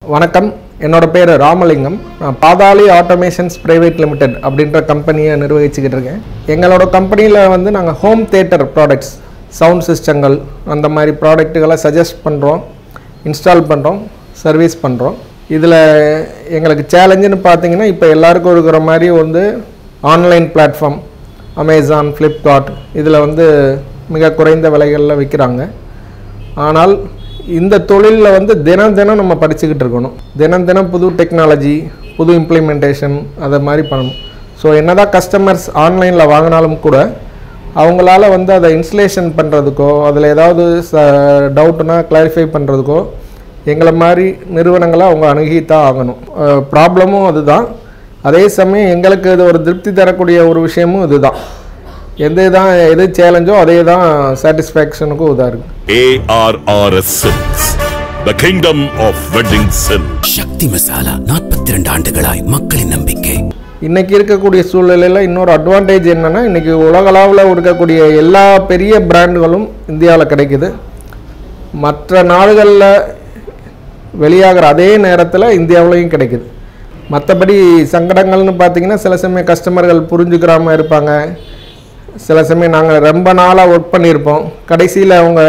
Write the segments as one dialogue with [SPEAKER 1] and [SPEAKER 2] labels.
[SPEAKER 1] வணக்கம் என்னோட பேர் ராமலிங்கம் நான் பாதாளி ஆட்டோமேஷன்ஸ் பிரைவேட் லிமிடெட் அப்படின்ற கம்பெனியை நிர்வகிச்சுக்கிட்டு இருக்கேன் எங்களோட கம்பெனியில் வந்து நாங்கள் ஹோம் தேட்டர் ப்ராடக்ட்ஸ் சவுண்ட் சிஸ்டங்கள் அந்த மாதிரி ப்ராடக்ட்டுகளை சஜஸ்ட் பண்ணுறோம் இன்ஸ்டால் பண்ணுறோம் சர்வீஸ் பண்ணுறோம் இதில் எங்களுக்கு சேலஞ்சுன்னு பார்த்தீங்கன்னா இப்போ எல்லாருக்கும் இருக்கிற மாதிரி வந்து ஆன்லைன் பிளாட்ஃபார்ம் அமேசான் ஃப்ளிப்கார்ட் இதில் வந்து மிக குறைந்த விலைகளில் விற்கிறாங்க ஆனால் இந்த தொழிலில் வந்து தினம் தினம் நம்ம படிச்சுக்கிட்டு இருக்கணும் தினம் தினம் புது டெக்னாலஜி புது இம்ப்ளிமெண்டேஷன் அதை மாதிரி பண்ணணும் ஸோ என்னதான் கஸ்டமர்ஸ் ஆன்லைனில் வாங்கினாலும் கூட அவங்களால வந்து அதை இன்ஸ்டலேஷன் பண்ணுறதுக்கோ அதில் ஏதாவது ச டவுட்னா கிளாரிஃபை பண்ணுறதுக்கோ எங்களை மாதிரி நிறுவனங்களை அவங்க அணுகித்தான் ஆகணும் ப்ராப்ளமும் அதுதான் அதே சமயம் எங்களுக்கு இது ஒரு திருப்தி தரக்கூடிய ஒரு விஷயமும் இதுதான் எது தான் எது சேலஞ்சோ அதே தான் சாட்டிஸ்ஃபேக்ஷனுக்கும் இதாக இருக்குது
[SPEAKER 2] ARRS Silks, the kingdom of wedding silk.
[SPEAKER 3] சக்தி மசாலா நாற்பத்தி ரெண்டு ஆண்டுகளாய் மக்களின் நம்பிக்கை
[SPEAKER 1] இன்னைக்கு இருக்கக்கூடிய சூழ்நிலையில் இன்னொரு அட்வான்டேஜ் என்னன்னா இன்னைக்கு உலகளவில் இருக்கக்கூடிய எல்லா பெரிய பிராண்டுகளும் இந்தியாவில் கிடைக்குது மற்ற நாடுகளில் வெளியாகிற அதே நேரத்தில் இந்தியாவிலையும் கிடைக்குது மற்றபடி சங்கடங்கள்னு பார்த்தீங்கன்னா சில சமயம் கஸ்டமர்கள் புரிஞ்சுக்கிறாம இருப்பாங்க சில சமயம் நாங்கள் ரொம்ப நாளாக ஒர்க் பண்ணியிருப்போம் கடைசியில் அவங்க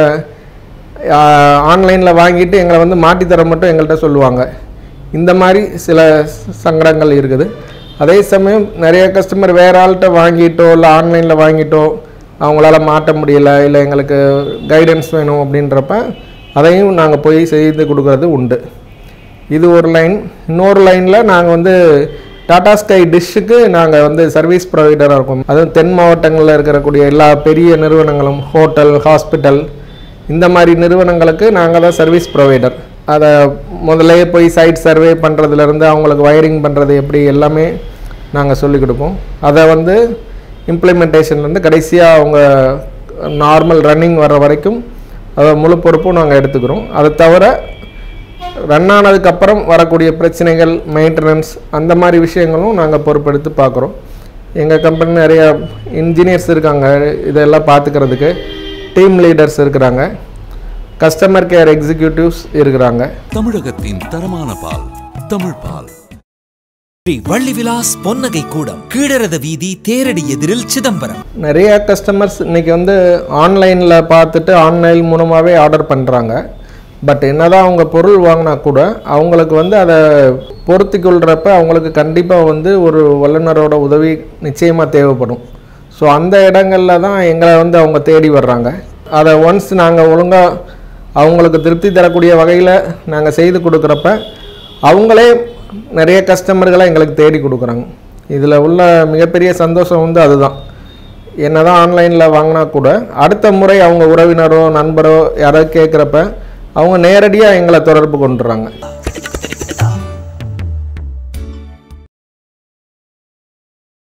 [SPEAKER 1] ஆன்லைனில் வாங்கிட்டு எங்களை வந்து மாட்டி தர மட்டும் எங்கள்கிட்ட சொல்லுவாங்க இந்த மாதிரி சில சங்கடங்கள் இருக்குது அதே சமயம் நிறைய கஸ்டமர் வேற ஆள்கிட்ட வாங்கிட்டோ இல்லை ஆன்லைனில் வாங்கிட்டோ அவங்களால மாட்ட முடியல இல்லை எங்களுக்கு கைடன்ஸ் வேணும் அப்படின்றப்ப அதையும் நாங்கள் போய் செய்து கொடுக்கறது உண்டு இது ஒரு லைன் இன்னொரு லைனில் நாங்கள் வந்து டாடா ஸ்கை டிஷ்ஷுக்கு நாங்கள் வந்து சர்வீஸ் ப்ரொவைடராக இருக்கோம் அதுவும் தென் மாவட்டங்களில் இருக்கக்கூடிய எல்லா பெரிய நிறுவனங்களும் ஹோட்டல் ஹாஸ்பிட்டல் இந்த மாதிரி நிறுவனங்களுக்கு நாங்கள் தான் சர்வீஸ் ப்ரொவைடர் அதை முதல்லயே போய் சைட் சர்வே பண்ணுறதுலேருந்து அவங்களுக்கு வயரிங் பண்ணுறது எப்படி எல்லாமே நாங்கள் சொல்லிக் கொடுப்போம் அதை வந்து இம்ப்ளிமெண்டேஷன்லேருந்து கடைசியாக அவங்க நார்மல் ரன்னிங் வர்ற வரைக்கும் அதை முழு பொறுப்பும் நாங்கள் எடுத்துக்கிறோம் அதை தவிர ரன் ஆனதுக்கப்புறம் வரக்கூடிய பிரச்சனைகள் மெயின்டெனன்ஸ் அந்த மாதிரி விஷயங்களும் நாங்கள் பொறுப்பெடுத்து பார்க்குறோம் எங்கள் கம்பெனி நிறைய இன்ஜினியர்ஸ் இருக்காங்க இதெல்லாம் பார்த்துக்கிறதுக்கு டீம் லீடர்ஸ் இருக்கிறாங்க கஸ்டமர் கேர் எக்ஸிக்யூட்டிவ்ஸ் இருக்கிறாங்க
[SPEAKER 4] தமிழகத்தின் தரமான பால் தமிழ் பால்
[SPEAKER 5] ஸ்ரீ வள்ளி விலாஸ் பொன்னகை கூடம் கீழரத வீதி தேரடி எதிரில் சிதம்பரம்
[SPEAKER 1] நிறைய கஸ்டமர்ஸ் இன்னைக்கு வந்து ஆன்லைனில் பார்த்துட்டு ஆன்லைன் மூலமாகவே ஆர்டர் பண்ணுறாங்க பட் என்னதான் அவங்க பொருள் வாங்கினா கூட அவங்களுக்கு வந்து அதை பொருத்தி கொள்கிறப்ப அவங்களுக்கு கண்டிப்பாக வந்து ஒரு வல்லுநரோட உதவி நிச்சயமாக தேவைப்படும் ஸோ அந்த இடங்களில் தான் எங்களை வந்து அவங்க தேடி வர்றாங்க அதை ஒன்ஸ் நாங்கள் ஒழுங்காக அவங்களுக்கு திருப்தி தரக்கூடிய வகையில் நாங்கள் செய்து கொடுக்குறப்ப அவங்களே நிறைய கஸ்டமர்களை எங்களுக்கு தேடி கொடுக்குறாங்க இதில் உள்ள மிகப்பெரிய சந்தோஷம் வந்து அதுதான் என்னதான் ஆன்லைனில் வாங்கினா கூட அடுத்த முறை அவங்க உறவினரோ நண்பரோ யாராவது கேட்குறப்ப அவங்க நேரடியாக எங்களை தொடர்பு கொண்டுறாங்க